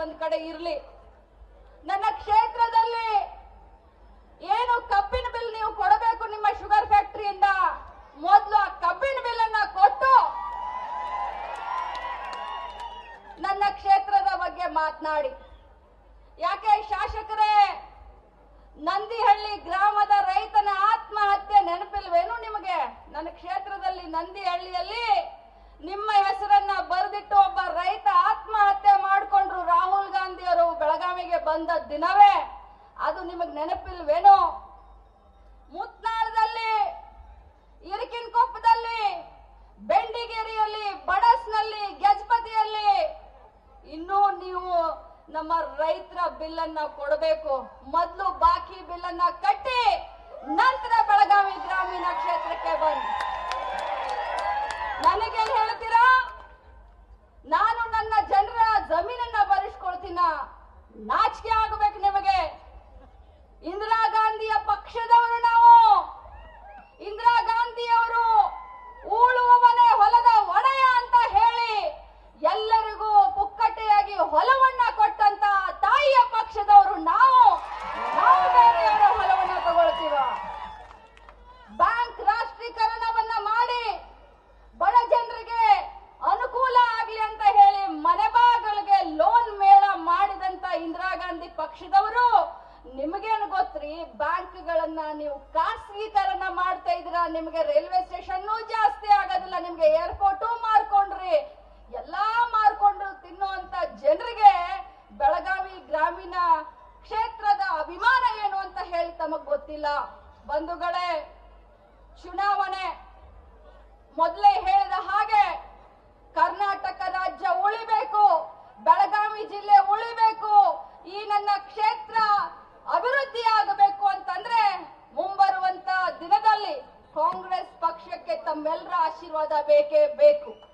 ಒಂದ್ ಕಡೆ ಇರ್ಲಿ ನನ್ನ ಕ್ಷೇತ್ರದಲ್ಲಿ ಏನು ಕಬ್ಬಿನ ಬಿಲ್ ನೀವು ಕೊಡಬೇಕು ನಿಮ್ಮ ಶುಗರ್ ಫ್ಯಾಕ್ಟರಿಯಿಂದ ಮೊದಲು ಆ ಕಬ್ಬಿನ ಬಿಲ್ ಅನ್ನ ಕೊಟ್ಟು ನನ್ನ ಕ್ಷೇತ್ರದ ಬಗ್ಗೆ ಮಾತನಾಡಿ ಯಾಕೆ ಶಾಸಕರೇ ನಂದಿಹಳ್ಳಿ ಗ್ರಾಮದ ರೈತನ ಆತ್ಮಹತ್ಯೆ ನೆನಪಿಲ್ವೇನು ನಿಮಗೆ ನನ್ನ ಕ್ಷೇತ್ರದಲ್ಲಿ ನಂದಿಹಳ್ಳಿಯಲ್ಲಿ ನಿಮ್ಮ ಹೆಸರನ್ನ ಬರೆದಿಟ್ಟು ಒಬ್ಬ ರೈತ ಆತ್ಮಹತ್ಯೆ ಮಾಡಿಕೊಂಡ್ರು ರಾಹುಲ್ ಗಾಂಧಿ ಅವರು ಬೆಳಗಾವಿಗೆ ಬಂದ ದಿನವೇ ಅದು ನಿಮಗೆ ನೆನಪಿಲ್ವೇನು ಮುತ್ನಾಳದಲ್ಲಿ ಇರಿಕಿನ ಕೊಪ್ಪದಲ್ಲಿ ಬೆಂಡಿಗೇರಿಯಲ್ಲಿ ಬಡಸ್ನಲ್ಲಿ ಗೆಜಪತಿಯಲ್ಲಿ ಇನ್ನೂ ನೀವು ನಮ್ಮ ರೈತರ ಬಿಲ್ ಅನ್ನ ಕೊಡಬೇಕು ಮೊದಲು ಬಾಕಿ ಬಿಲ್ ಅನ್ನ ಕಟ್ಟಿ ನಂತರ ಬೆಳಗಾವಿ ಗ್ರಾಮೀಣ ಕ್ಷೇತ್ರಕ್ಕೆ ಬನ್ನಿ ನನಗೇನ್ ಹೇಳ್ತೀರಾ ನಾನು ನನ್ನ ಜನರ ಜಮೀನನ್ನ ಬರೆಸ್ಕೊಳ್ತೀನ ನಾಚಿಕೆ ಆಗಬೇಕು ನಿಮಗೆ ಇಂದಿರಾ ಗಾಂಧಿಯ ಪಕ್ಷದವರು ನಾವು ಇಂದಿರಾ ಗಾಂಧಿಯವರು ಉಳುವ ಮನೆ ಹೊಲದ ಒಡೆಯ ಅಂತ ಹೇಳಿ ಎಲ್ಲರಿಗೂ ಪುಕ್ಕಟೆಯಾಗಿ ಹೊಲವನ್ನ ಕೊಟ್ಟಂತ ತಾಯಿಯ ಪಕ್ಷದವರು ನಾವು ನಾವು ಬೇರೆಯವರ ಹೊಲವನ್ನ ತಗೊಳ್ತೀವ ಬ್ಯಾಂಕ್ ರಾಷ್ಟ್ರೀಕರಣವನ್ನ ಮಾಡಿ ಬಡ ಜನರಿಗೆ ಅನುಕೂಲ ಆಗ್ಲಿ ಅಂತ ಹೇಳಿ ಮನೆ ಬಾಗಿಲಿಗೆ ಲೋನ್ ಮೇಳ ಮಾಡಿದಂತ ಇಂದಿರಾ ಗಾಂಧಿ ಪಕ್ಷದವರು ನಿಮಗೇನು ಗೊತ್ತ್ರಿ ಬ್ಯಾಂಕ್ಗಳನ್ನ ನೀವು ಖಾಸಗೀಕರಣ ಮಾಡ್ತಾ ಇದ್ರ ನಿಮಗೆ ರೈಲ್ವೆ ಸ್ಟೇಷನ್ ಜಾಸ್ತಿ ಆಗೋದಿಲ್ಲ ನಿಮ್ಗೆ ಏರ್ಪೋರ್ಟು ಮಾರ್ಕೊಂಡ್ರಿ ಎಲ್ಲಾ ಮಾರ್ಕೊಂಡು ತಿನ್ನುವಂತ ಜನರಿಗೆ ಬೆಳಗಾವಿ ಗ್ರಾಮೀಣ ಕ್ಷೇತ್ರದ ಅಭಿಮಾನ ಏನು ಅಂತ ಹೇಳಿ ತಮಗ್ ಗೊತ್ತಿಲ್ಲ ಬಂಧುಗಳೇ ಚುನಾವಣೆ ಮೊದಲೇ ಹೇಳಿದ ಹಾಗೆ ಕರ್ನಾಟಕ ರಾಜ್ಯ ಉಳಿಬೇಕು ಬೆಳಗಾವಿ ಜಿಲ್ಲೆ ಉಳಿಬೇಕು ಈ ನನ್ನ ಕ್ಷೇತ್ರ ಅಭಿವೃದ್ಧಿ ಆಗಬೇಕು ಅಂತಂದ್ರೆ ಮುಂಬರುವಂತ ದಿನದಲ್ಲಿ ಕಾಂಗ್ರೆಸ್ ಪಕ್ಷಕ್ಕೆ ತಮ್ಮೆಲ್ಲರ ಆಶೀರ್ವಾದ ಬೇಕೇ ಬೇಕು